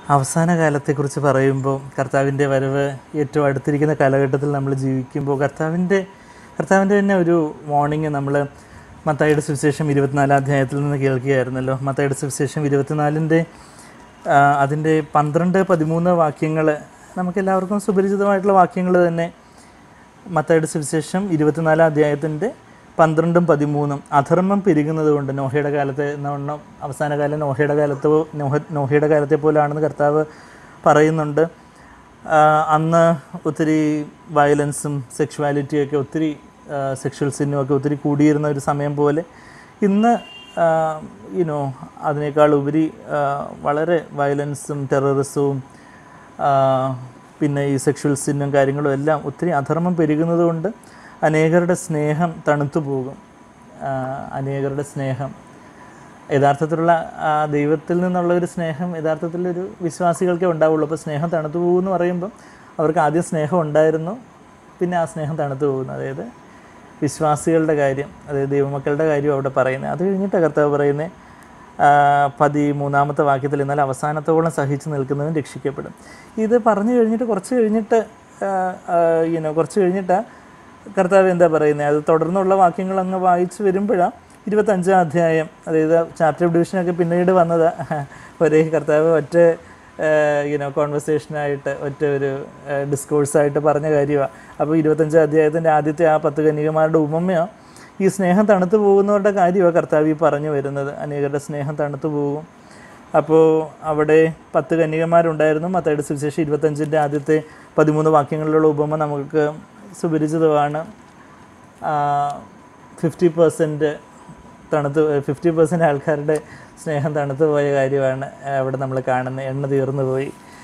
അവസാന കാലത്തെക്കുറിച്ച് പറയുമ്പോൾ കർത്താവിൻ്റെ വരവ് ഏറ്റവും അടുത്തിരിക്കുന്ന കാലഘട്ടത്തിൽ നമ്മൾ ജീവിക്കുമ്പോൾ കർത്താവിൻ്റെ കർത്താവിൻ്റെ തന്നെ ഒരു മോർണിംഗ് നമ്മൾ മത്തായിയുടെ സുവിശേഷം ഇരുപത്തിനാലാം അധ്യായത്തിൽ നിന്ന് കേൾക്കുകയായിരുന്നല്ലോ മത്തായിയുടെ സുവിശേഷം ഇരുപത്തിനാലിൻ്റെ അതിൻ്റെ പന്ത്രണ്ട് പതിമൂന്ന് വാക്യങ്ങൾ നമുക്കെല്ലാവർക്കും സുപരിചിതമായിട്ടുള്ള വാക്യങ്ങൾ തന്നെ മത്തായിയുടെ സുവിശേഷം ഇരുപത്തിനാലാം അധ്യായത്തിൻ്റെ പന്ത്രണ്ടും പതിമൂന്നും അധർമ്മം പെരുകുന്നത് കൊണ്ട് നോഹയുടെ കാലത്തെ എന്നവണ്ണം അവസാന കാലം നോഹയുടെ കാലത്ത് നോഹ നോഹയുടെ കാലത്തെ പോലാണെന്ന് കർത്താവ് പറയുന്നുണ്ട് ആ, അന്ന് ഒത്തിരി വയലൻസും സെക്ഷുവാലിറ്റിയൊക്കെ ഒത്തിരി സെക്ഷൽ സിന്നും ഒക്കെ ഒത്തിരി കൂടിയിരുന്ന ഒരു സമയം പോലെ ഇന്ന് യുനോ അതിനേക്കാൾ ഉപരി ആ, വളരെ വയലൻസും ടെററിസവും പിന്നെ ഈ സെക്ഷൽ സിന്നും കാര്യങ്ങളും എല്ലാം ഒത്തിരി അധർമ്മം പെരുകുന്നത് കൊണ്ട് അനേകരുടെ സ്നേഹം തണുത്തു പോകും ആ, അനേകരുടെ സ്നേഹം യഥാർത്ഥത്തിലുള്ള ആ ദൈവത്തിൽ നിന്നുള്ള ഒരു സ്നേഹം യഥാർത്ഥത്തിലൊരു വിശ്വാസികൾക്കേ ഉണ്ടാവുള്ളൂ അപ്പോൾ സ്നേഹം തണുത്തു പോകുമെന്ന് പറയുമ്പം അവർക്ക് ആദ്യം സ്നേഹം ഉണ്ടായിരുന്നു പിന്നെ ആ സ്നേഹം തണുത്തു പോകുന്നു അതായത് വിശ്വാസികളുടെ കാര്യം അതായത് ദൈവമക്കളുടെ കാര്യം അവിടെ പറയുന്നത് അത് കഴിഞ്ഞിട്ട് കർത്താവ് പറയുന്നത് പതിമൂന്നാമത്തെ വാക്യത്തിൽ എന്നാൽ അവസാനത്തോളം സഹിച്ചു നിൽക്കുന്നവൻ രക്ഷിക്കപ്പെടും ഇത് പറഞ്ഞു കഴിഞ്ഞിട്ട് കുറച്ച് കഴിഞ്ഞിട്ട് യുനോ കുറച്ച് കഴിഞ്ഞിട്ട് കർത്താവ് എന്താ പറയുന്നത് അത് തുടർന്നുള്ള വാക്യങ്ങൾ അങ്ങ് വായിച്ച് വരുമ്പോഴാണ് ഇരുപത്തഞ്ചാം അധ്യായം അതായത് ചാപ്റ്റർ ഡിവിഷനൊക്കെ പിന്നീട് വന്നത് ഒരേ കർത്താവ് ഒറ്റ യുനോ കോൺവെർസേഷനായിട്ട് ഒറ്റ ഒരു ഡിസ്കോഴ്സായിട്ട് പറഞ്ഞ കാര്യമാണ് അപ്പോൾ ഇരുപത്തഞ്ചാം അധ്യായത്തിൻ്റെ ആദ്യത്തെ ആ പത്ത് കന്യകമാരുടെ ഉപമയോ ഈ സ്നേഹം തണുത്തു പോകുന്നവരുടെ കാര്യമാണ് കർത്താവ് ഈ പറഞ്ഞു വരുന്നത് അനേകരുടെ സ്നേഹം തണുത്തു പോകും അപ്പോൾ അവിടെ പത്ത് കന്യകമാരുണ്ടായിരുന്നു മത്തയുടെ സുവിശേഷം ഇരുപത്തഞ്ചിൻ്റെ ആദ്യത്തെ പതിമൂന്ന് വാക്യങ്ങളിലുള്ള ഉപമ നമുക്ക് സുപരിചിതമാണ് ഫിഫ്റ്റി പെർസെൻറ്റ് തണുത്ത് ഫിഫ്റ്റി പെർസെൻറ്റ് ആൾക്കാരുടെ സ്നേഹം തണുത്തു പോയ കാര്യമാണ് അവിടെ നമ്മൾ കാണുന്നത് എണ്ണ തീർന്നു പോയി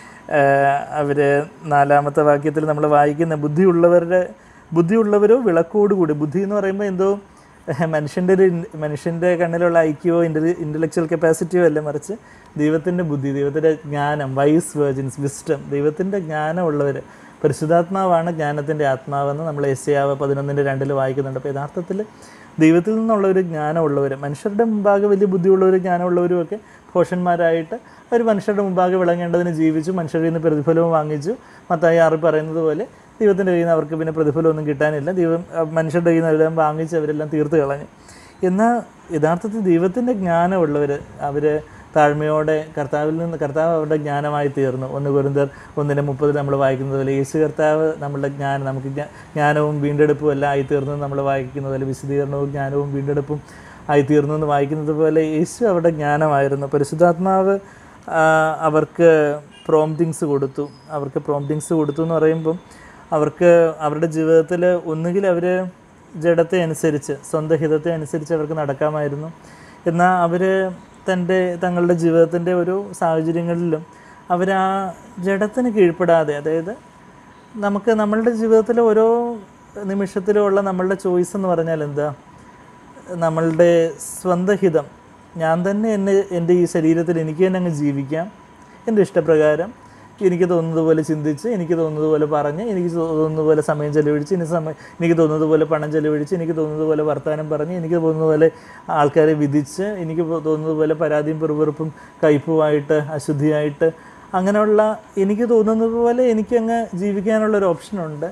അവർ നാലാമത്തെ വാക്യത്തിൽ നമ്മൾ വായിക്കുന്ന ബുദ്ധിയുള്ളവരുടെ ബുദ്ധിയുള്ളവരോ വിളക്കോടുകൂടി ബുദ്ധി എന്ന് പറയുമ്പോൾ എന്തോ മനുഷ്യൻ്റെ ഒരു മനുഷ്യൻ്റെ കണ്ണിലുള്ള ഐക്യമോ ഇൻ്റലി ഇൻ്റലക്ച്വൽ കപ്പാസിറ്റിയോ അല്ല മറിച്ച് ദൈവത്തിൻ്റെ ബുദ്ധി ദൈവത്തിൻ്റെ ജ്ഞാനം വൈസ് വേർജിൻസ് വിസ്റ്റം ദൈവത്തിൻ്റെ ജ്ഞാനമുള്ളവർ പരിശുദ്ധാത്മാവാണ് ജ്ഞാനത്തിൻ്റെ ആത്മാവെന്ന് നമ്മൾ എസ്യാവ് പതിനൊന്നിൻ്റെ രണ്ടിൽ വായിക്കുന്നുണ്ട് അപ്പോൾ യഥാർത്ഥത്തിൽ ദൈവത്തിൽ നിന്നുള്ള ഒരു ജ്ഞാനമുള്ളവർ മനുഷ്യരുടെ മുമ്പാകെ വലിയ ബുദ്ധിയുള്ളവരും ജ്ഞാനമുള്ളവരും ഒക്കെ ഭോഷന്മാരായിട്ട് അവർ മനുഷ്യരുടെ മുമ്പാകെ വിളങ്ങേണ്ടതിന് ജീവിച്ചു മനുഷ്യരിൽ നിന്ന് പ്രതിഫലവും വാങ്ങിച്ചു മത്തായി ആറ് പറയുന്നത് പോലെ ദൈവത്തിൻ്റെ കയ്യിൽ നിന്ന് അവർക്ക് പിന്നെ പ്രതിഫലമൊന്നും കിട്ടാനില്ല ദൈവം അഹ് മനുഷ്യരുടെ കയ്യിൽ നിന്ന് എല്ലാം വാങ്ങിച്ച് അവരെല്ലാം തീർത്ത് കളഞ്ഞു എന്നാൽ യഥാർത്ഥത്തിൽ ദൈവത്തിൻ്റെ ജ്ഞാനമുള്ളവർ അവർ താഴ്മയോടെ കർത്താവിൽ നിന്ന് കർത്താവ് അവരുടെ ജ്ഞാനമായി തീർന്നു ഒന്ന് കുരുന്തർ ഒന്നിൻ്റെ മുപ്പതിൽ നമ്മൾ വായിക്കുന്നത് പോലെ യേശു കർത്താവ് നമ്മളുടെ ജ്ഞാനം നമുക്ക് ജ്ഞാ- ജ്ഞാനവും വീണ്ടെടുപ്പും എല്ലാം ആയിത്തീർന്നു എന്ന് നമ്മൾ വായിക്കുന്നത് പോലെ വിശദീകരണവും ജ്ഞാനവും വീണ്ടെടുപ്പും ആയിത്തീർന്നു എന്ന് വായിക്കുന്നത് പോലെ യേശു അവരുടെ ജ്ഞാനമായിരുന്നു പരിശുദ്ധാത്മാവ് ആ, അവർക്ക് പ്രോംറ്റിങ്സ് കൊടുത്തു അവർക്ക് പ്രോംറ്റിങ്സ് കൊടുത്തു എന്ന് പറയുമ്പം അവർക്ക് അവരുടെ ജീവിതത്തിൽ ഒന്നുകിൽ അവർ ജഡത്തെ അനുസരിച്ച് സ്വന്തം ഹിതത്തെ അനുസരിച്ച് അവർക്ക് നടക്കാമായിരുന്നു എന്നാൽ അവർ തൻ്റെ തങ്ങളുടെ ജീവിതത്തിൻ്റെ ഒരു സാഹചര്യങ്ങളിലും അവർ ആ ജഡത്തിന് കീഴ്പ്പെടാതെ അതായത് നമുക്ക് നമ്മളുടെ ജീവിതത്തിലെ ഓരോ നിമിഷത്തിലുമുള്ള നമ്മളുടെ ചോയ്സ് എന്ന് പറഞ്ഞാൽ എന്താ നമ്മളുടെ സ്വന്തം ഹിതം ഞാൻ തന്നെ എന്നെ എൻ്റെ ഈ ശരീരത്തിൽ എനിക്ക് തന്നെ അങ്ങ് ജീവിക്കാം എൻ്റെ ഇഷ്ടപ്രകാരം എനിക്ക് തോന്നുന്നത് പോലെ ചിന്തിച്ച് എനിക്ക് തോന്നുന്നത് പോലെ പറഞ്ഞ് എനിക്ക് തോന്നുന്നത് പോലെ സമയം ചെലവഴിച്ച് എനിക്ക് സമയം എനിക്ക് തോന്നുന്നത് പോലെ പണം ചെലവഴിച്ച് എനിക്ക് തോന്നുന്നത് പോലെ വർത്തമാനം പറഞ്ഞ് എനിക്ക് തോന്നുന്നത് പോലെ ആൾക്കാരെ വിധിച്ച് എനിക്ക് തോന്നുന്നത് പോലെ പരാതിയും പെറുപെറുപ്പും കയ്പുമായിട്ട് അശുദ്ധിയായിട്ട് അങ്ങനെയുള്ള എനിക്ക് തോന്നുന്നത് പോലെ എനിക്കങ്ങ് ജീവിക്കാനുള്ള ഒരു ഓപ്ഷനുണ്ട്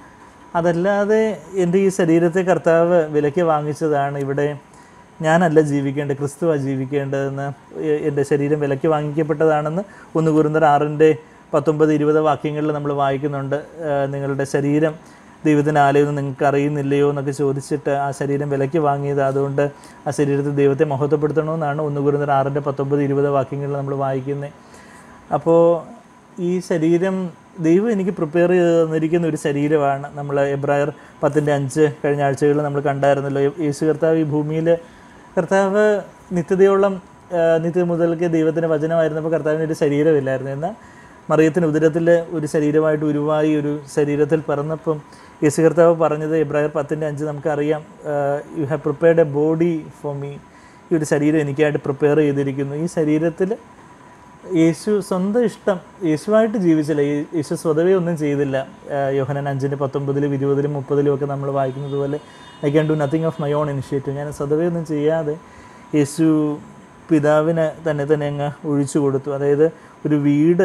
അതല്ലാതെ എൻ്റെ ഈ ശരീരത്തെ കർത്താവ് വിലയ്ക്ക് വാങ്ങിച്ചതാണ് ഇവിടെ ഞാനല്ല ജീവിക്കേണ്ടത് ക്രിസ്തുവാണ് ജീവിക്കേണ്ടതെന്ന് എ- എൻ്റെ ശരീരം വിലയ്ക്ക് വാങ്ങിക്കപ്പെട്ടതാണെന്ന് ഒന്ന് കുറുന്തർ ആറിൻ്റെ പത്തൊമ്പത് ഇരുപത് വാക്യങ്ങളിൽ നമ്മൾ വായിക്കുന്നുണ്ട് ആ, നിങ്ങളുടെ ശരീരം ദൈവത്തിൻ്റെ ആലയം നിങ്ങൾക്ക് അറിയുന്നില്ലയോ എന്നൊക്കെ ചോദിച്ചിട്ട് ആ ശരീരം വിലയ്ക്ക് വാങ്ങിയത് അതുകൊണ്ട് ആ ശരീരത്തിൽ ദൈവത്തെ മഹത്വപ്പെടുത്തണമെന്നാണ് ഒന്ന് കുറുന്തർ ആറിൻ്റെ പത്തൊമ്പത് ഇരുപത് വാക്യങ്ങളിൽ നമ്മൾ വായിക്കുന്നത് അപ്പോൾ ഈ ശരീരം ദൈവം എനിക്ക് പ്രിപ്പയർ ചെയ്ത് തന്നിരിക്കുന്ന ഒരു ശരീരമാണ് നമ്മൾ എബ്രായർ പത്തിൻ്റെ അഞ്ച് കഴിഞ്ഞ ആഴ്ചകളിൽ നമ്മൾ കണ്ടായിരുന്നല്ലോ യേ- യേശു കർത്താവ് ഈ ഭൂമിയിൽ കർത്താവ് നിത്യതയോളം ആ, നിത്യ മുതൽക്ക് ദൈവത്തിൻ്റെ വചനമായിരുന്നപ്പോൾ കർത്താവിന് ഒരു ശരീരമില്ലായിരുന്നു എന്നാൽ മറിയത്തിന് ഉദരത്തിൽ ഒരു ശരീരമായിട്ട് ഉരുവായി ഒരു ശരീരത്തിൽ പിറന്നപ്പം യേശു കർത്താവ് പറഞ്ഞത് എബ്രായർ പത്തിൻ്റെ അഞ്ച് നമുക്കറിയാം you have prepared a body for me ഈ ഒരു ശരീരം എനിക്കായിട്ട് പ്രിപ്പയർ ചെയ്തിരിക്കുന്നു ഈ ശരീരത്തിൽ യേശു സ്വന്തം ഇഷ്ടം യേശുവായിട്ട് ജീവിച്ചില്ല യേ- യേശു സ്വതവേ ഒന്നും ചെയ്തില്ല ആഹ് യോഹനൻ അഞ്ചിൻ്റെ പത്തൊമ്പതിലും ഇരുപതിലും മുപ്പതിലും ഒക്കെ നമ്മൾ വായിക്കുന്നത് പോലെ I can do nothing of my own initiative ഞാൻ സ്വതവേ ഒന്നും ചെയ്യാതെ യേശു പിതാവിന് തന്നെ തന്നെ അങ്ങ് ഒഴിച്ചു കൊടുത്തു അതായത് ഒരു വീട്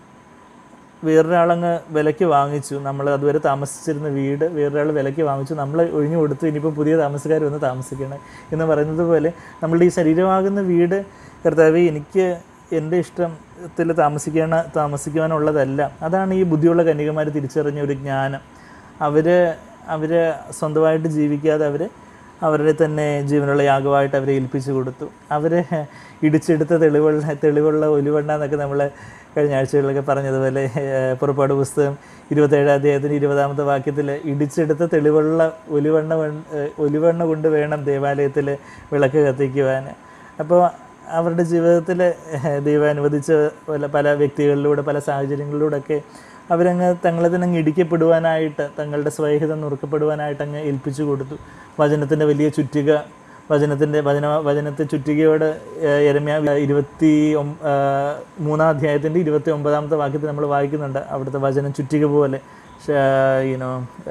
വേറൊരാളങ്ങ് വിലയ്ക്ക് വാങ്ങിച്ചു നമ്മൾ അതുവരെ താമസിച്ചിരുന്ന വീട് വേറൊരാൾ വിലയ്ക്ക് വാങ്ങിച്ചു നമ്മൾ ഒഴിഞ്ഞു കൊടുത്തു ഇനിയിപ്പോൾ പുതിയ താമസക്കാർ വന്ന് താമസിക്കണം എന്ന് പറയുന്നത് പോലെ നമ്മളുടെ ഈ ശരീരമാകുന്ന വീട് കർത്താവ് എനിക്ക് എൻ്റെ ഇഷ്ടത്തിൽ താമസിക്കണ താമസിക്കുവാനുള്ളതല്ല അതാണ് ഈ ബുദ്ധിയുള്ള കന്യകമാർ തിരിച്ചറിഞ്ഞ ഒരു ജ്ഞാനം അവർ അവർ സ്വന്തമായിട്ട് ജീവിക്കാതെ അവർ അവരുടെ തന്നെ ജീവനുള്ള യാഗമായിട്ട് അവരെ ഏൽപ്പിച്ചു കൊടുത്തു അവരെ ഇടിച്ചെടുത്ത തെളിവുള്ള തെളിവുള്ള ഒലിവണ്ണ എന്നൊക്കെ നമ്മൾ കഴിഞ്ഞ ആഴ്ചകളിലൊക്കെ പറഞ്ഞതുപോലെ ഏഹ്, പുറപ്പാട് പുസ്തകം ഇരുപത്തേഴാം അധ്യായത്തിന് ഇരുപതാമത്തെ വാക്യത്തിൽ ഇടിച്ചെടുത്ത തെളിവുള്ള ഒലിവണ്ണ വൺ- ഏഹ്, ഒലിവണ്ണ കൊണ്ട് വേണം ദേവാലയത്തിൽ വിളക്ക് കത്തിക്കുവാൻ അപ്പോൾ അവരുടെ ജീവിതത്തിൽ ദൈവം അനുവദിച്ച പല പല വ്യക്തികളിലൂടെ പല സാഹചര്യങ്ങളിലൂടെയൊക്കെ അവരങ്ങ് തങ്ങളെ തന്നെ അങ്ങ് ഇടിക്കപ്പെടുവാനായിട്ട് തങ്ങളുടെ സ്വയഹിതം നുറുക്കപ്പെടുവാനായിട്ട് അങ്ങ് ഏൽപ്പിച്ചു കൊടുത്തു വചനത്തിൻ്റെ വലിയ ചുറ്റിക വചനത്തിൻ്റെ വചന വചനത്തെ ചുറ്റികയോട് എരമ്യ ഇരുപത്തി ഒം- ആ, മൂന്നാം അധ്യായത്തിൻ്റെ ഇരുപത്തി ഒമ്പതാമത്തെ വാക്യത്തിൽ നമ്മൾ വായിക്കുന്നുണ്ട് അവിടുത്തെ വചനം ചുറ്റിക പോലെ you know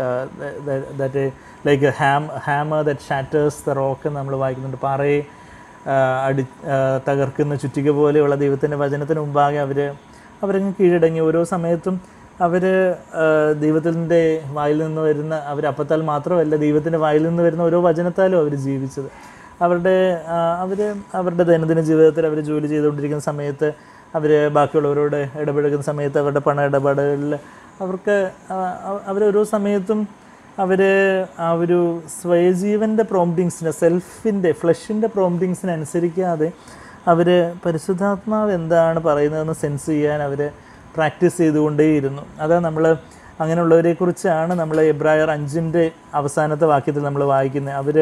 that like ham hammer that shatters the rock നമ്മൾ വായിക്കുന്നുണ്ട് പാറയെ ആ, അടി ആ, തകർക്കുന്ന ചുറ്റിക പോലെയുള്ള ദൈവത്തിൻ്റെ വചനത്തിന് മുമ്പാകെ അവർ അവരങ്ങ് കീഴടങ്ങി ഓരോ സമയത്തും അവർ ദൈവത്തിൻ്റെ വായിൽ നിന്ന് വരുന്ന അവർ അപ്പത്താൽ മാത്രമല്ല ദൈവത്തിൻ്റെ വായിൽ നിന്ന് വരുന്ന ഓരോ വചനത്താലും അവർ ജീവിച്ചത് അവരുടെ അവർ അവരുടെ ദൈനംദിന ജീവിതത്തിൽ അവർ ജോലി ചെയ്തുകൊണ്ടിരിക്കുന്ന സമയത്ത് അവർ ബാക്കിയുള്ളവരോട് ഇടപെടുന്ന സമയത്ത് അവരുടെ പണ ഇടപാടുകളിൽ അവർക്ക് അവർ ഓരോ സമയത്തും അവർ ആ ഒരു സ്വയജീവൻ്റെ പ്രോംപ്റ്റിങ്സിന് സെൽഫിൻ്റെ ഫ്ലഷിൻ്റെ പ്രോംപ്റ്റിങ്സിന് അനുസരിക്കാതെ അവർ പരിശുദ്ധാത്മാവ് എന്താണ് പറയുന്നതെന്ന് സെൻസ് ചെയ്യാൻ അവർ പ്രാക്ടീസ് ചെയ്തുകൊണ്ടേയിരുന്നു അതാ നമ്മൾ അങ്ങനെയുള്ളവരെക്കുറിച്ചാണ് നമ്മൾ എബ്രായർ അഞ്ചിൻ്റെ അവസാനത്തെ വാക്യത്തിൽ നമ്മൾ വായിക്കുന്നത് അവർ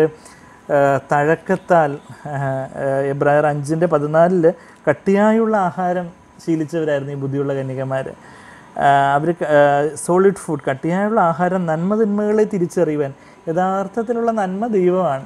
തഴക്കത്താൽ എബ്രായർ അഞ്ചിൻ്റെ പതിനാലിൽ കട്ടിയായുള്ള ആഹാരം ശീലിച്ചവരായിരുന്നു ഈ ബുദ്ധിയുള്ള കന്യകമാർ അവർ സോളിഡ് ഫുഡ് കട്ടിയായുള്ള ആഹാരം നന്മ തിന്മകളെ തിരിച്ചറിയുവാൻ യഥാർത്ഥത്തിലുള്ള നന്മ ദൈവമാണ്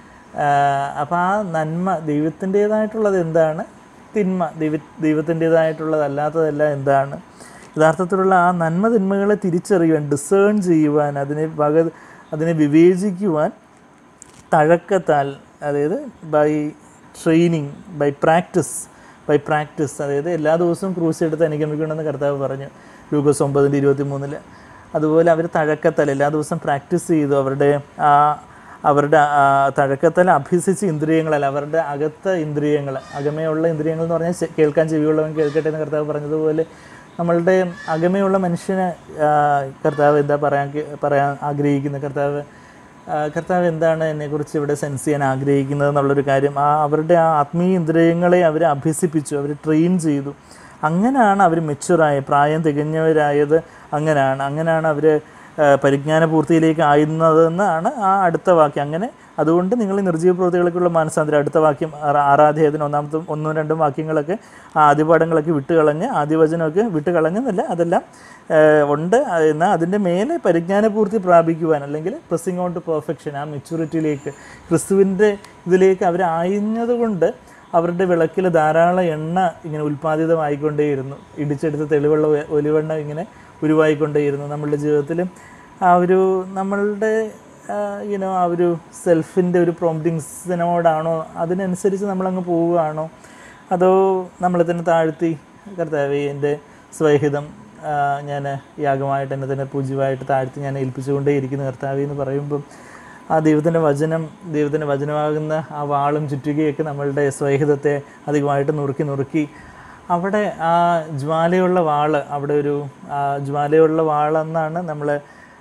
അപ്പോൾ ആ നന്മ ദൈവത്തിൻ്റേതായിട്ടുള്ളത് എന്താണ് തിന്മ ദൈവ ദൈവത്തിൻ്റേതായിട്ടുള്ളതല്ലാത്തതെല്ലാം എന്താണ് യഥാർത്ഥത്തിലുള്ള ആ നന്മ തിന്മകളെ തിരിച്ചറിയുവാൻ ഡിസേൺ ചെയ്യുവാൻ അതിനെ വക അതിനെ വിവേചിക്കുവാൻ തഴക്കത്താൽ അതായത് by training by practice by practice അതായത് എല്ലാ ദിവസവും ക്രൂസ് എടുത്ത് അനുഗമിക്കണമെന്ന് കർത്താവ് പറഞ്ഞു ലൂക്കോസ് ഒമ്പതിൻ്റെ ഇരുപത്തി മൂന്നില് അതുപോലെ അവർ തഴക്കത്താൽ എല്ലാ ദിവസവും പ്രാക്ടീസ് ചെയ്തു അവരുടെ ആ അവരുടെ ആ തഴക്കത്താൽ അഭ്യസിച്ച ഇന്ദ്രിയങ്ങളല്ല അവരുടെ അകത്ത ഇന്ദ്രിയങ്ങൾ അകമയുള്ള ഇന്ദ്രിയങ്ങൾ എന്ന് പറഞ്ഞാൽ ചെ- കേൾക്കാൻ ചെവിയുള്ളവൻ കേൾക്കട്ടെ എന്ന് കർത്താവ് പറഞ്ഞതുപോലെ നമ്മളുടെ അകമയുള്ള മനുഷ്യന് ആ, കർത്താവ് എന്താ പറയാൻ പറയാൻ ആഗ്രഹിക്കുന്നത് കർത്താവ് ആ, കർത്താവ് എന്താണ് എന്നെക്കുറിച്ച് ഇവിടെ സെൻസ് ചെയ്യാൻ ആഗ്രഹിക്കുന്നത് എന്നുള്ളൊരു കാര്യം ആ അവരുടെ ആ ആത്മീയ ഇന്ദ്രിയങ്ങളെ അവർ അഭ്യസിപ്പിച്ചു അവർ ട്രെയിൻ ചെയ്തു അങ്ങനെയാണ് അവർ മെച്ചുറായ പ്രായം തികഞ്ഞവരായത് അങ്ങനെയാണ് അങ്ങനെയാണ് അവർ പരിജ്ഞാന പൂർത്തിയിലേക്ക് ആയിരുന്നതെന്നാണ് ആ അടുത്ത വാക്യം അങ്ങനെ അതുകൊണ്ട് നിങ്ങൾ ഈ നിർജ്ജീവ പ്രവൃത്തികൾക്കുള്ള മാനസാന്തരം അടുത്ത വാക്യം ആറാ- ആറാധ്യായത്തിന് ഒന്നാമത്തെ ഒന്നും രണ്ടും വാക്യങ്ങളൊക്കെ ആ ആദ്യപാഠങ്ങളൊക്കെ വിട്ടുകളഞ്ഞ് ആദ്യവചനമൊക്കെ വിട്ടുകളഞ്ഞെന്നല്ല അതെല്ലാം ഏഹ്, ഉണ്ട് എന്നാൽ അതിൻ്റെ മേലെ പരിജ്ഞാനപൂർത്തി പ്രാപിക്കുവാൻ അല്ലെങ്കിൽ പ്രസിംഗ് ഓൺ ടു പെർഫെക്ഷൻ ആ മെച്യൂരിറ്റിയിലേക്ക് ക്രിസ്തുവിൻ്റെ ഇതിലേക്ക് അവരായിരുന്നതുകൊണ്ട് അവരുടെ വിളക്കിൽ ധാരാളം എണ്ണ ഇങ്ങനെ ഉൽപ്പാദിതമായിക്കൊണ്ടേയിരുന്നു ഇടിച്ചെടുത്ത് തെളിവുള്ള ഒ- ഒലിവെണ്ണ ഇങ്ങനെ ഉരുവായിക്കൊണ്ടേയിരുന്നു നമ്മളുടെ ജീവിതത്തിൽ ആ ഒരു നമ്മളുടെ യുനോ ആ ഒരു സെൽഫിൻ്റെ ഒരു പ്രോംപ്റ്റിങ്സിനോടാണോ അതിനനുസരിച്ച് നമ്മളങ്ങ് പോവുകയാണോ അതോ നമ്മളെ തന്നെ താഴ്ത്തി കർത്താവേ എൻ്റെ സ്വഹിതം ഞാൻ യാഗമായിട്ട് എന്നെ തന്നെ പൂജ്യമായിട്ട് താഴ്ത്തി ഞാൻ ഏൽപ്പിച്ചുകൊണ്ടേ ഇരിക്കുന്ന കർത്താവേ എന്ന് പറയുമ്പം ആ ദൈവത്തിൻ്റെ വചനം ദൈവത്തിൻ്റെ വചനമാകുന്ന ആ വാളും ചുറ്റുകയൊക്കെ നമ്മളുടെ സ്വഹിതത്തെ അധികമായിട്ട് നുറുക്കി നുറുക്കി അവിടെ ആ ജ്വാലയുള്ള വാള് അവിടെ ഒരു ആ ജ്വാലയുള്ള വാളെന്നാണ് നമ്മൾ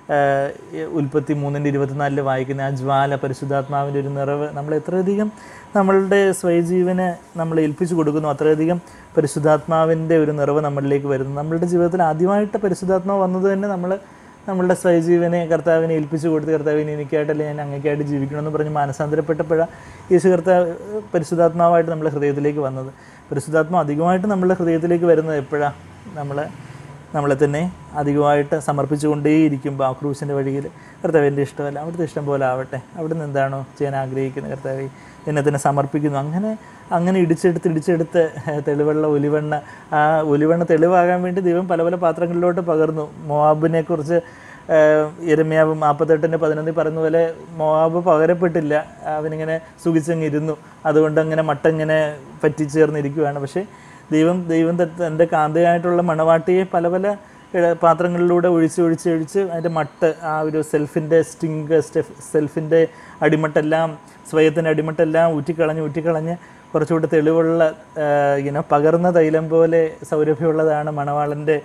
ഉൽപ്പത്തി മൂന്നിൻ്റെ ഇരുപത്തിനാലിൽ വായിക്കുന്ന ആ ജ്വാല പരിശുദ്ധാത്മാവിൻ്റെ ഒരു നിറവ് നമ്മൾ എത്രയധികം നമ്മളുടെ സ്വയജീവനെ നമ്മൾ ഏൽപ്പിച്ചു കൊടുക്കുന്നു അത്രയധികം പരിശുദ്ധാത്മാവിൻ്റെ ഒരു നിറവ് നമ്മളിലേക്ക് വരുന്നു നമ്മളുടെ ജീവിതത്തിൽ ആദ്യമായിട്ട് പരിശുദ്ധാത്മാവ് വന്നത് തന്നെ നമ്മൾ നമ്മളുടെ സ്വയജീവനെ കർത്താവിനെ ഏൽപ്പിച്ചു കൊടുത്ത് കർത്താവിനെ എനിക്കായിട്ടല്ല ഞാൻ അങ്ങേക്കായിട്ട് ജീവിക്കണമെന്ന് പറഞ്ഞ് മാനസാന്തരപ്പെട്ടപ്പോഴാണ് യേശു കർത്താവ് പരിശുദ്ധാത്മാവായിട്ട് നമ്മുടെ ഹൃദയത്തിലേക്ക് വന്നത് പരിശുദ്ധാത്മാവ് അധികമായിട്ട് നമ്മുടെ ഹൃദയത്തിലേക്ക് വരുന്നത് എപ്പോഴാണ് നമ്മൾ നമ്മളെ തന്നെ അധികമായിട്ട് സമർപ്പിച്ചുകൊണ്ടേയിരിക്കുമ്പോൾ ആ ക്രൂസിൻ്റെ വഴിയിൽ കർത്താവിൻ്റെ ഇഷ്ടമല്ല അവിടുത്തെ ഇഷ്ടം പോലെ ആവട്ടെ അവിടുന്ന് എന്താണോ ചെയ്യാൻ ആഗ്രഹിക്കുന്നത് കർത്താവ് എന്നെ തന്നെ സമർപ്പിക്കുന്നു അങ്ങനെ അങ്ങനെ ഇടിച്ചെടുത്ത് ഇടിച്ചെടുത്ത് തെളിവെള്ള ഒലിവെണ്ണ ആ ഒലിവെണ്ണ തെളിവാകാൻ വേണ്ടി ദൈവം പല പല പാത്രങ്ങളിലോട്ട് പകർന്നു മോവാബിനെ കുറിച്ച് എരമ്യാവ് നാൽപ്പത്തെട്ടിൻ്റെ പതിനൊന്നിൽ പറയുന്ന പോലെ മോവാബ് പകരപ്പെട്ടില്ല അവനിങ്ങനെ സുഖിച്ചങ്ങിരുന്നു അതുകൊണ്ട് അങ്ങനെ മട്ട ഇങ്ങനെ പറ്റിച്ചേർന്നിരിക്കുകയാണ് പക്ഷേ ദൈവം ദൈവം ത- തൻ്റെ കാന്തയായിട്ടുള്ള മണവാട്ടിയെ പല പല ഇട- പാത്രങ്ങളിലൂടെ ഒഴിച്ച് ഒഴിച്ച് ഒഴിച്ച് അതിൻ്റെ മട്ട് ആ ഒരു സെൽഫിൻ്റെ സ്റ്റിങ് സെൽഫിൻ്റെ അടിമട്ടെല്ലാം സ്വയത്തിൻ്റെ അടിമട്ടെല്ലാം ഊറ്റിക്കളഞ്ഞ് ഊറ്റിക്കളഞ്ഞ് കുറച്ചുകൂടി തെളിവുള്ള ഇങ്ങനെ പകർന്ന തൈലം പോലെ സൗരഭ്യമുള്ളതാണ് മണവാളൻ്റെ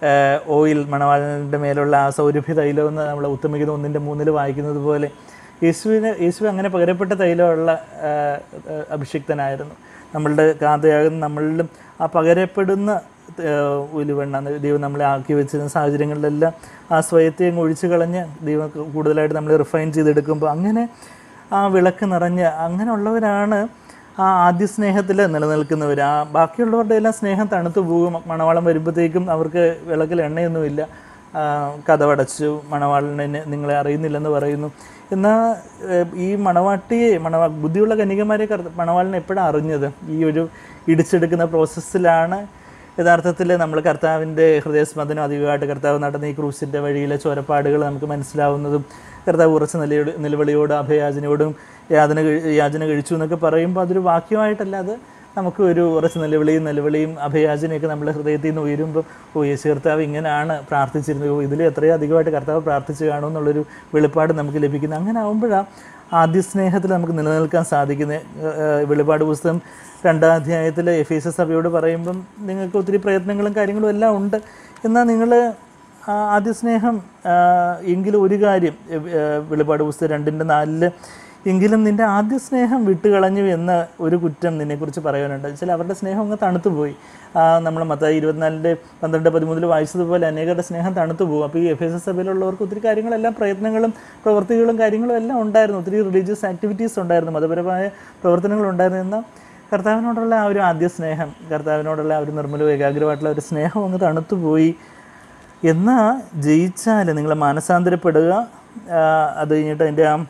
ഓയിൽ മണവാളൻ്റെ മേലുള്ള ആ സൗരഭ്യ തൈലം എന്ന് നമ്മൾ ഉത്തമിക്കുന്ന ഒന്നിൻ്റെ മൂന്നിൽ വായിക്കുന്നത് പോലെ യേശുവിന് യേശു അങ്ങനെ പകരപ്പെട്ട തൈലമുള്ള ആ, ആ, അഭിഷിക്തനായിരുന്നു നമ്മളുടെ കാന്തയാകുന്ന നമ്മളിലും ആ പകരപ്പെടുന്ന ആ, ഉലുവെണ്ണ അത് ദൈവം നമ്മളെ ആക്കി വെച്ചിരുന്ന സാഹചര്യങ്ങളിലെല്ലാം ആ സ്വയത്തെ അങ്ങ് ഒഴിച്ചു കളഞ്ഞ് ദൈവം കൂടുതലായിട്ട് നമ്മൾ റിഫൈൻ ചെയ്തെടുക്കുമ്പോൾ അങ്ങനെ ആ വിളക്ക് നിറഞ്ഞ് അങ്ങനെയുള്ളവരാണ് ആ ആദ്യ സ്നേഹത്തിൽ നിലനിൽക്കുന്നവർ ആ ബാക്കിയുള്ളവരുടെ എല്ലാം സ്നേഹം തണുത്തു പോകും മണവാളം വരുമ്പോഴത്തേക്കും അവർക്ക് വിളക്കിൽ എണ്ണയൊന്നുമില്ല ആ, കഥവടച്ചു മണവാളിനെ നിങ്ങളെ അറിയുന്നില്ലെന്ന് പറയുന്നു എന്നാൽ ഏഹ്, ഈ മണവാട്ടിയെ മണവാ ബുദ്ധിയുള്ള കന്യകമാരെ കർ- മണവാളിനെ എപ്പോഴാണ് അറിഞ്ഞത് ഈ ഒരു ഇടിച്ചെടുക്കുന്ന പ്രോസസ്സിലാണ് യഥാർത്ഥത്തിൽ നമ്മൾ കർത്താവിൻ്റെ ഹൃദയസ്പന്ദനം അധികമായിട്ട് കർത്താവ് നടന്ന ഈ ക്രൂസിൻ്റെ വഴിയിലെ ചോരപ്പാടുകൾ നമുക്ക് മനസ്സിലാവുന്നതും കർത്താവ് ഉറച്ച നിലയോട് നിലവിളിയോട് അഭയാചനയോടും യാതന കഴി- യാചന കഴിച്ചു എന്നൊക്കെ പറയുമ്പോൾ അതൊരു വാക്യമായിട്ടല്ല അത് നമുക്ക് ഒരു ഉറച്ച നിലവിളിയും നിലവിളിയും അഭയാചനയൊക്കെ നമ്മുടെ ഹൃദയത്തിൽ നിന്ന് ഉയരുമ്പോൾ ഓ യേശു കർത്താവ് ഇങ്ങനെയാണ് പ്രാർത്ഥിച്ചിരുന്നത് ഓ ഇതിൽ എത്രയോ അധികമായിട്ട് കർത്താവ് പ്രാർത്ഥിച്ചു കാണുമെന്നുള്ളൊരു വെളിപ്പാട് നമുക്ക് ലഭിക്കുന്നത് അങ്ങനെ ആകുമ്പോഴാണ് ആദ്യ സ്നേഹത്തിൽ നമുക്ക് നിലനിൽക്കാൻ സാധിക്കുന്നത് വെളിപ്പാട് പുസ്തകം രണ്ടാം അധ്യായത്തിൽ എഫ് എസ് സഭയോട് പറയുമ്പം നിങ്ങൾക്ക് ഒത്തിരി പ്രയത്നങ്ങളും കാര്യങ്ങളും എല്ലാം ഉണ്ട് എന്നാൽ നിങ്ങൾ ആദ്യ സ്നേഹം ആ, എങ്കിലും ഒരു കാര്യം എ, ഏ, വെളിപ്പാട് പുസ്തകം രണ്ടിൻ്റെ നാലില് എങ്കിലും നിന്റെ ആദ്യ സ്നേഹം വിട്ടുകളഞ്ഞു എന്ന ഒരു കുറ്റം നിന്നെക്കുറിച്ച് പറയാനുണ്ട് വെച്ചാൽ അവരുടെ സ്നേഹം അങ്ങ് തണുത്തു പോയി നമ്മൾ മത്തായി ഇരുപത്തിനാലിൻ്റെ പന്ത്രണ്ട് പതിമൂന്നിൽ വായിച്ചതുപോലെ അനേകരുടെ സ്നേഹം തണുത്തു പോകും അപ്പോൾ ഈ എഫ് എസ് എസ് സഭയിലുള്ളവർക്ക് ഒത്തിരി കാര്യങ്ങളെല്ലാം പ്രയത്നങ്ങളും പ്രവൃത്തികളും കാര്യങ്ങളും എല്ലാം ഉണ്ടായിരുന്നു ഒത്തിരി റിലീജിയസ് ആക്ടിവിറ്റീസ് ഉണ്ടായിരുന്നു മതപരമായ പ്രവർത്തനങ്ങളുണ്ടായിരുന്നു എന്നാൽ കർത്താവിനോടുള്ള ആ ഒരു ആദ്യ സ്നേഹം കർത്താവിനോടുള്ള ആ ഒരു നിർമ്മലവും ഏകാഗ്രമായിട്ടുള്ള ഒരു സ്നേഹം അങ്ങ് തണുത്തു പോയി എന്നാൽ ജയിച്ചാൽ നിങ്ങൾ മാനസാന്തരപ്പെടുക ആ, അത് കഴിഞ്ഞിട്ട് അതിൻ്റെ ആ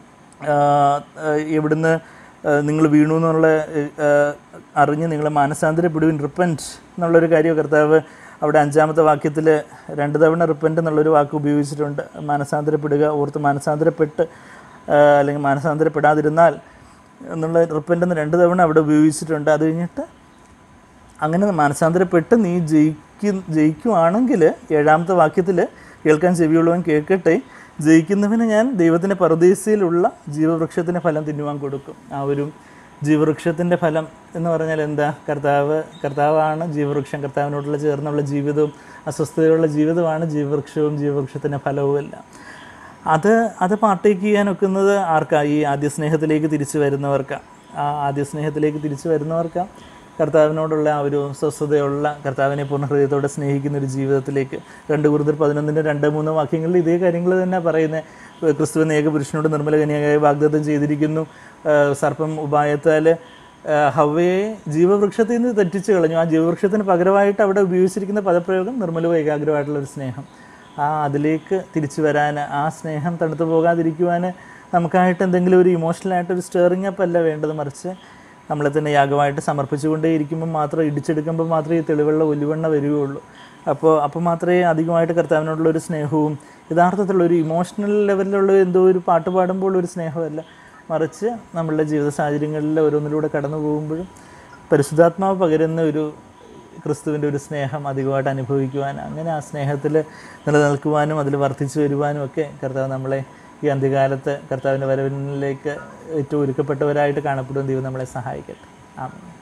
ആ, ആ, എവിടുന്ന് നിങ്ങൾ വീണു എന്നുള്ള ആ, അറിഞ്ഞ് നിങ്ങൾ മാനസാന്തരപ്പെടുവിൻ റിപ്പൻറ്റ് എന്നുള്ളൊരു കാര്യം കർത്താവ് അവിടെ അഞ്ചാമത്തെ വാക്യത്തിൽ രണ്ട് തവണ റിപ്പൻറ്റ് എന്നുള്ളൊരു വാക്ക് ഉപയോഗിച്ചിട്ടുണ്ട് മാനസാന്തരപ്പെടുക ഓർത്ത് മാനസാന്തരപ്പെട്ട് ആ, അല്ലെങ്കിൽ മാനസാന്തരപ്പെടാതിരുന്നാൽ എന്നുള്ള റിപ്പൻറ്റ് എന്ന് രണ്ട് തവണ അവിടെ ഉപയോഗിച്ചിട്ടുണ്ട് അത് കഴിഞ്ഞിട്ട് അങ്ങനെ മാനസാന്തരപ്പെട്ട് നീ ജയിക്കും ജയിക്കുവാണെങ്കിൽ ഏഴാമത്തെ വാക്യത്തിൽ കേൾക്കാൻ ചെവിയുള്ളവൻ കേൾക്കട്ടെ ജയിക്കുന്നവന് ഞാൻ ദൈവത്തിൻ്റെ പരദേശയിലുള്ള ജീവവൃക്ഷത്തിൻ്റെ ഫലം തിന്നുവാൻ കൊടുക്കും ആ ഒരു ജീവവൃക്ഷത്തിൻ്റെ ഫലം എന്ന് പറഞ്ഞാൽ എന്താ കർത്താവ് കർത്താവാണ് ജീവവൃക്ഷം കർത്താവിനോടുള്ള ചേർന്നുള്ള ജീവിതവും അസ്വസ്ഥതയുള്ള ജീവിതമാണ് ജീവവൃക്ഷവും ജീവവൃക്ഷത്തിൻ്റെ ഫലവും എല്ലാം അത് അത് പാർട്ടേക്ക് ചെയ്യാൻ ഒക്കുന്നത് ആർക്കാ ഈ ആദ്യ സ്നേഹത്തിലേക്ക് തിരിച്ചു വരുന്നവർക്കാണ് ആ ആദ്യ സ്നേഹത്തിലേക്ക് തിരിച്ചു വരുന്നവർക്കാണ് കർത്താവിനോടുള്ള ആ ഒരു സ്വസ്ഥതയുള്ള കർത്താവിനെ പൂർണ്ണ ഹൃദയത്തോടെ സ്നേഹിക്കുന്ന ഒരു ജീവിതത്തിലേക്ക് രണ്ട് കുറുതർ പതിനൊന്നിൻ്റെ രണ്ട് മൂന്ന് വാക്യങ്ങളിൽ ഇതേ കാര്യങ്ങൾ തന്നെ പറയുന്നത് ക്രിസ്തുവൻ ഏകപുരുഷനോട് നിർമ്മല കന്യകയായി വാഗ്ദത്തം ചെയ്തിരിക്കുന്നു ആ, സർപ്പം ഉപായത്താൽ ആ, ഹവ്വയെ ജീവവൃക്ഷത്തിൽ നിന്ന് തെറ്റിച്ച് കളഞ്ഞു ആ ജീവവൃക്ഷത്തിന് പകരമായിട്ട് അവിടെ ഉപയോഗിച്ചിരിക്കുന്ന പദപ്രയോഗം നിർമ്മലവും ഏകാഗ്രമായിട്ടുള്ള ഒരു സ്നേഹം ആ അതിലേക്ക് തിരിച്ചു വരാൻ ആ സ്നേഹം തണുത്തു പോകാതിരിക്കുവാൻ നമുക്കായിട്ട് എന്തെങ്കിലും ഒരു ഇമോഷണലായിട്ട് ഒരു സ്റ്റേറിങ് അപ്പ് അല്ല വേണ്ടത് മറിച്ച് നമ്മളെ തന്നെ യാഗമായിട്ട് സമർപ്പിച്ചുകൊണ്ടേ ഇരിക്കുമ്പോൾ മാത്രം ഇടിച്ചെടുക്കുമ്പോൾ മാത്രമേ ഈ തെളിവുള്ള ഒലിവെണ്ണ വരികയുള്ളൂ അപ്പോൾ അപ്പോൾ മാത്രമേ അധികമായിട്ട് കർത്താവിനോടുള്ള ഒരു സ്നേഹവും യഥാർത്ഥത്തിലുള്ള ഒരു ഇമോഷണൽ ലെവലിലുള്ള എന്തോ ഒരു പാട്ട് പാടുമ്പോൾ ഒരു സ്നേഹമല്ല മറിച്ച് നമ്മളുടെ ജീവിത സാഹചര്യങ്ങളിൽ ഓരോന്നിലൂടെ കടന്നു പോകുമ്പോഴും പരിശുദ്ധാത്മാവ് പകരുന്ന ഒരു ക്രിസ്തുവിൻ്റെ ഒരു സ്നേഹം അധികമായിട്ട് അനുഭവിക്കുവാൻ അങ്ങനെ ആ സ്നേഹത്തിൽ നിലനിൽക്കുവാനും അതിൽ വർദ്ധിച്ചു വരുവാനും ഒക്കെ കർത്താവ് നമ്മളെ ഈ അന്ത്യകാലത്ത് കർത്താവിൻ്റെ വരവിലേക്ക് ഏറ്റവും ഒരുക്കപ്പെട്ടവരായിട്ട് കാണപ്പെടുവാൻ ദൈവം നമ്മളെ സഹായിക്കട്ടെ ആമേൻ